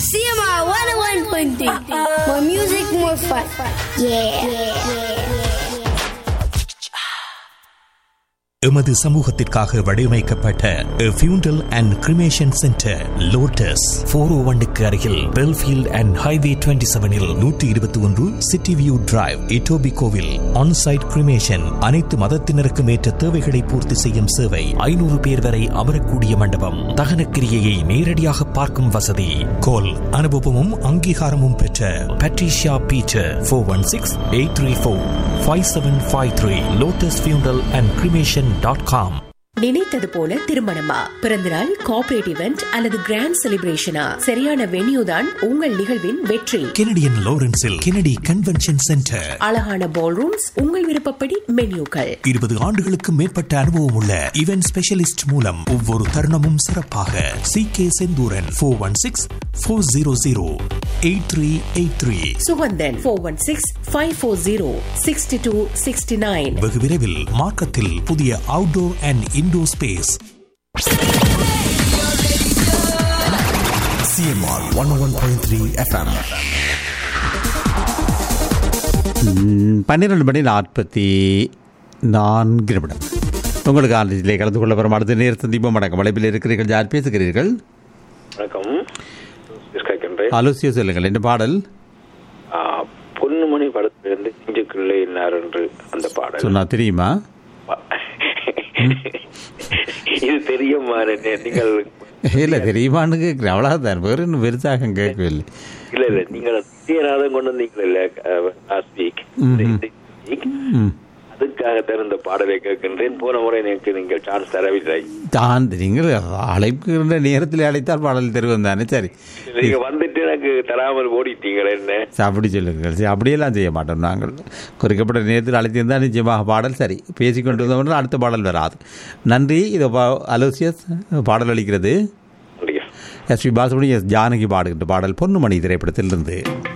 CMR 101.3. More music, more fun. Yeah. எமது சமூகத்திற்காக வடிவமைக்கப்பட்ட funeral and cremation centre Lotus four O ஒன்னுக்கு அருகில் பெல்ஃபீல்ட் அண்ட் ஹைவே டுவெண்ட்டி செவனில் நூற்றி இருபத்தி ஒன்று சிட்டி வியூ டிரைவ் இட்டோபி கோவில் ஆன்சைட் கிரிமேஷன் அனைத்து மதத்தினருக்கும் ஏற்ற தேவைகளை பூர்த்தி செய்யும் சேவை ஐநூறு பேர் வரை அமரக்கூடிய மண்டபம் தகனக்கிரியையை நேரடியாக பார்க்கும் வசதி கோல் அனுபவமும் அங்கீகாரமும் பெற்ற Patricia Beecher four one six eight three four five seven five three Lotus funeral and cremation dot com நினைத்தது போல திருமணமா பிறந்தநாள் கார்ப்பரேட் இவெண்ட் அல்லது கிராண்ட் செலிப்ரேஷனா சரியான வென்யூ தான் உங்கள் நிகழ்வின் வெற்றி கெனடியன் லாரன்ஸில் கெனடி கன்வென்ஷன் சென்டர் அழகான பால் ரூம்ஸ் உங்கள் விருப்பப்படி மென்யூக்கள் இருபது ஆண்டுகளுக்கு மேற்பட்ட அனுபவம் உள்ள இவென்ட் ஸ்பெஷலிஸ்ட் மூலம் ஒவ்வொரு தருணமும் சிறப்பாக C K Senthuran four one six four zero zero eight three eight three Suganthan four one six five four zero sixty two sixty nine வெகு விரைவில் மார்க்கத்தில் புதிய outdoor and indoor space CMR 101.3 FM. ம், பன்னிரண்டு மணி நாற்பத்தி நான்கு நிமிடம் உங்களுக்கு ஆலயத்திலே கலந்து கொள்ள வரும் அடுத்த நேரத்தில் தீபம் வணக்கம் வளைப்பில் இருக்கிறீர்கள் யார் பேசுகிறீர்கள் வணக்கம் கேட்கின்றேன் ஆலோசிய சொல்லுங்கள் என்ன பாடல் ஆ, பொன்னுமணி படத்திலிருந்து நெஞ்சுக்குள்ளே இன்னார் என்று அந்த பாடல் சொன்னா தெரியுமா இது தெரியுமா நீங்கள் இல்லை தெரியுமான்னு கேட்குறேன் அவ்வளோதான் வேறு இன்னும் பெருசாக கேட்கவில்லை இல்ல இல்ல நீங்கள் விஜயநாதன் கொண்டு வந்தீங்கல்ல லாஸ்ட் வீக் ம் அதுக்காகத்தான் இந்த பாடலை கேட்கின்றேன் போன முறை எனக்கு நீங்கள் சான்ஸ் தரவில்லை தான் நீங்கள் அழைக்கின்ற நேரத்தில் அழைத்தால் பாடல் தருவோம் தானே சரி நீங்க வந்துட்டு எனக்கு தராமல் ஓடிட்டீங்களே என்ன சரி, அப்படி சொல்லுங்கள் சரி அப்படியெல்லாம் செய்ய மாட்டோம் நாங்கள் குறிக்கப்பட்ட நேரத்தில் அழைத்திருந்தால் நிச்சயமாக பாடல் சரி பேசிக்கொண்டு வந்தவுடன் அடுத்த பாடல் வராது நன்றி இதை அலோசியஸ் பாடல் அளிக்கிறது அப்படியா? எஸ் பி பாசுபடி எஸ் ஜானகி பாடுகின்ற பாடல் பொன்னுமணி திரைப்படத்திலிருந்து